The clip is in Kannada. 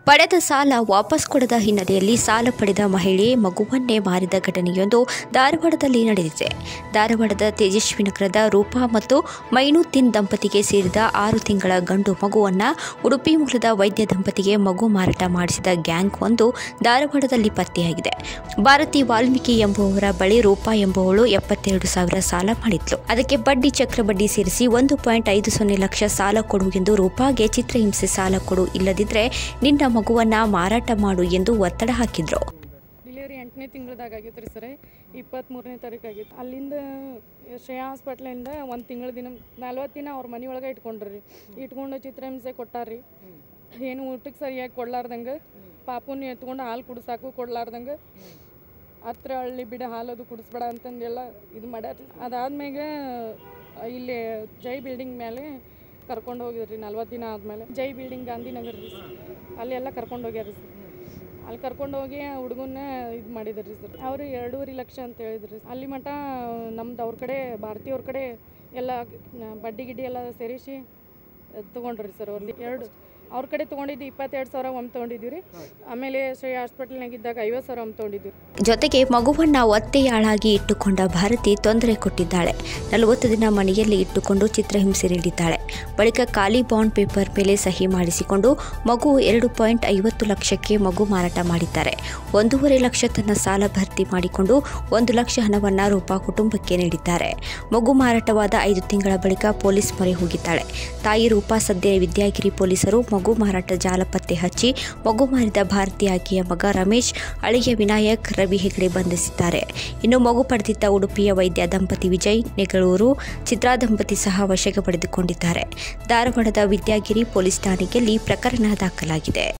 ಪಡೆದ ಸಾಲ ವಾಪಸ್ ಕೊಡದ ಹಿನ್ನೆಲೆಯಲ್ಲಿ ಸಾಲ ಪಡೆದ ಮಹಿಳೆ ಮಗುವನ್ನೇ ಮಾರಿದ ಘಟನೆಯೊಂದು ಧಾರವಾಡದಲ್ಲಿ ನಡೆದಿದೆ ಧಾರವಾಡದ ತೇಜಸ್ವಿ ನಗರದ ರೂಪಾ ಮತ್ತು ಮೈನುದ್ದೀನ್ ದಂಪತಿಗೆ ಸೇರಿದ ಆರು ತಿಂಗಳ ಗಂಡು ಮಗುವನ್ನ ಉಡುಪಿ ಮೂಲದ ವೈದ್ಯ ದಂಪತಿಗೆ ಮಗು ಮಾರಾಟ ಮಾಡಿಸಿದ ಗ್ಯಾಂಗ್ ಒಂದು ಧಾರವಾಡದಲ್ಲಿ ಪತ್ತೆಯಾಗಿದೆ ಭಾರತಿ ವಾಲ್ಮೀಕಿ ಎಂಬುವವರ ಬಳಿ ರೂಪಾ ಎಂಬುವಳು ಎಪ್ಪತ್ತೆರಡು ಸಾವಿರ ಸಾಲ ಮಾಡಿದ್ಲು ಅದಕ್ಕೆ ಬಡ್ಡಿ ಚಕ್ರ ಬಡ್ಡಿ ಸೇರಿಸಿ ಒಂದು ಪಾಯಿಂಟ್ ಐದು ಸೊನ್ನೆ ಲಕ್ಷ ಸಾಲ ಕೊಡು ಎಂದು ರೂಪಾಗೆ ಚಿತ್ರಹಿಂಸೆ ಸಾಲ ಕೊಡು ಇಲ್ಲದಿದ್ದರೆ ನಿನ್ನ ಮಗುವನ್ನ ಮಾರಾಟ ಮಾಡು ಎಂದು ಒತ್ತಡ ಹಾಕಿದ್ರು ಡಿಲಿವರಿ ಎಂಟನೇ ತಿಂಗಳದಾಗ ಆಗೈತೆ ರೀ ಸರ್ ಇಪ್ಪತ್ತ್ಮೂರನೇ ತಾರೀಕು ಆಗಿತ್ತು ಅಲ್ಲಿಂದ ಶ್ರೇಯಾ ಹಾಸ್ಪಿಟ್ಲಿಂದ ಒಂದು ತಿಂಗಳ ದಿನ ನಲ್ವತ್ತು ದಿನ ಅವ್ರ ಮನೆ ಒಳಗೆ ಇಟ್ಕೊಂಡ್ರಿ ಇಟ್ಕೊಂಡು ಚಿತ್ರಹಿಂಸೆ ಕೊಟ್ಟಾರ್ರಿ ಏನು ಊಟಕ್ಕೆ ಸರಿಯಾಗಿ ಕೊಡ್ಲಾರ್ದಂಗೆ ಪಾಪುನ ಎತ್ಕೊಂಡು ಹಾಲು ಕುಡಿಸಾಕು ಕೊಡ್ಲಾರ್ದಂಗೆ ಹತ್ರ ಹಳ್ಳಿ ಬಿಡ ಹಾಲದು ಕುಡಿಸ್ಬೇಡ ಅಂತಂದೆಲ್ಲ ಇದು ಮಾಡ್ಯಾರ ಅದಾದ್ಮೇಲೆ ಇಲ್ಲಿ ಜೈ ಬಿಲ್ಡಿಂಗ್ ಮೇಲೆ ಕರ್ಕೊಂಡು ಹೋಗಿದ್ರಿ ನಲ್ವತ್ತು ದಿನ ಆದಮೇಲೆ ಜೈ ಬಿಲ್ಡಿಂಗ್ ಗಾಂಧಿನಗರ ರೀ ಅಲ್ಲಿ ಎಲ್ಲ ಕರ್ಕೊಂಡು ಹೋಗ್ಯಾರ ಸರ್ ಅಲ್ಲಿ ಕರ್ಕೊಂಡು ಹೋಗಿ ಹುಡುಗನ್ನ ಇದು ಮಾಡಿದ್ರಿ ಸರ್ ಅವರು ಎರಡೂವರೆ ಲಕ್ಷ ಅಂತ ಹೇಳಿದ್ರಿ ಅಲ್ಲಿ ಮಟ ನಮ್ದು ಅವ್ರ ಕಡೆ ಭಾರತೀಯವ್ರ ಕಡೆ ಎಲ್ಲ ಬಡ್ಡಿ ಗಿಡ್ಡಿ ಎಲ್ಲ ಸೇರಿಸಿ ತೊಗೊಂಡ್ರಿ ಸರ್ ಅವ್ರದ್ದು ಎರಡು ಅವ್ರ ಕಡೆ ತೊಗೊಂಡಿದ್ದು ಇಪ್ಪತ್ತೆರಡು ಸಾವಿರ ಒಮ್ಮೆ ತೊಗೊಂಡಿದ್ವಿ ರೀ ಆಮೇಲೆ ಶ್ರೀ ಹಾಸ್ಪಿಟಲ್ನಾಗ ಇದ್ದಾಗ ಐವತ್ತು ಸಾವಿರ ಒಮ್ಮೆ ತೊಗೊಂಡಿದ್ವಿ ಜೊತೆಗೆ ಮಗುವನ್ನ ಒತ್ತೆಯಾಳಾಗಿ ಇಟ್ಟುಕೊಂಡ ಭಾರತಿ ತೊಂದರೆ ಕೊಟ್ಟಿದ್ದಾಳೆ ನಲವತ್ತು ದಿನ ಮನೆಯಲ್ಲಿ ಇಟ್ಟುಕೊಂಡು ಚಿತ್ರಹಿಂಸೆ ನೀಡಿದ್ದಾಳೆ ಬಳಿಕ ಖಾಲಿ ಬಾಂಡ್ ಪೇಪರ್ ಮೇಲೆ ಸಹಿ ಮಾಡಿಸಿಕೊಂಡು ಮಗು ಎರಡು ಪಾಯಿಂಟ್ ಐವತ್ತು ಲಕ್ಷಕ್ಕೆ ಮಗು ಮಾರಾಟ ಮಾಡಿದ್ದಾರೆ ಒಂದೂವರೆ ಲಕ್ಷ ತನ್ನ ಸಾಲ ಭರ್ತಿ ಮಾಡಿಕೊಂಡು ಒಂದು ಲಕ್ಷ ಹಣವನ್ನು ರೂಪಾ ಕುಟುಂಬಕ್ಕೆ ನೀಡಿದ್ದಾರೆ ಮಗು ಮಾರಾಟವಾದ ಐದು ತಿಂಗಳ ಬಳಿಕ ಪೊಲೀಸ್ ಮೊರೆ ಹೋಗಿದ್ದಾಳೆ ತಾಯಿ ರೂಪಾ ಸದ್ಯ ವಿದ್ಯಾಗಿರಿ ಪೊಲೀಸರು ಮಗು ಮಾರಾಟ ಜಾಲ ಪತ್ತೆ ಹಚ್ಚಿ ಮಗು ಮಾರಿದ ಭಾರತಿ ಆಕೆಯ ಮಗ ರಮೇಶ್ ಅಳಿಯ ವಿನಾಯಕ್ ರವಿ ಹೆಗಡೆ ಬಂಧಿಸಿದ್ದಾರೆ ಇನ್ನು ಮಗು ಪಡೆದಿದ್ದ ಉಡುಪಿಯ ವೈದ್ಯ ದಂಪತಿ ವಿಜಯ್ ನೆಗಳೂರು ಚಿತ್ರಾ ದಂಪತಿ ಸಹ ವಶಕ್ಕೆ ಪಡೆದುಕೊಂಡಿದ್ದಾರೆ ಧಾರವಾಡದ ವಿದ್ಯಾಗಿರಿ ಪೊಲೀಸ್ ಠಾಣೆಯಲ್ಲಿ ಪ್ರಕರಣ ದಾಖಲಾಗಿದೆ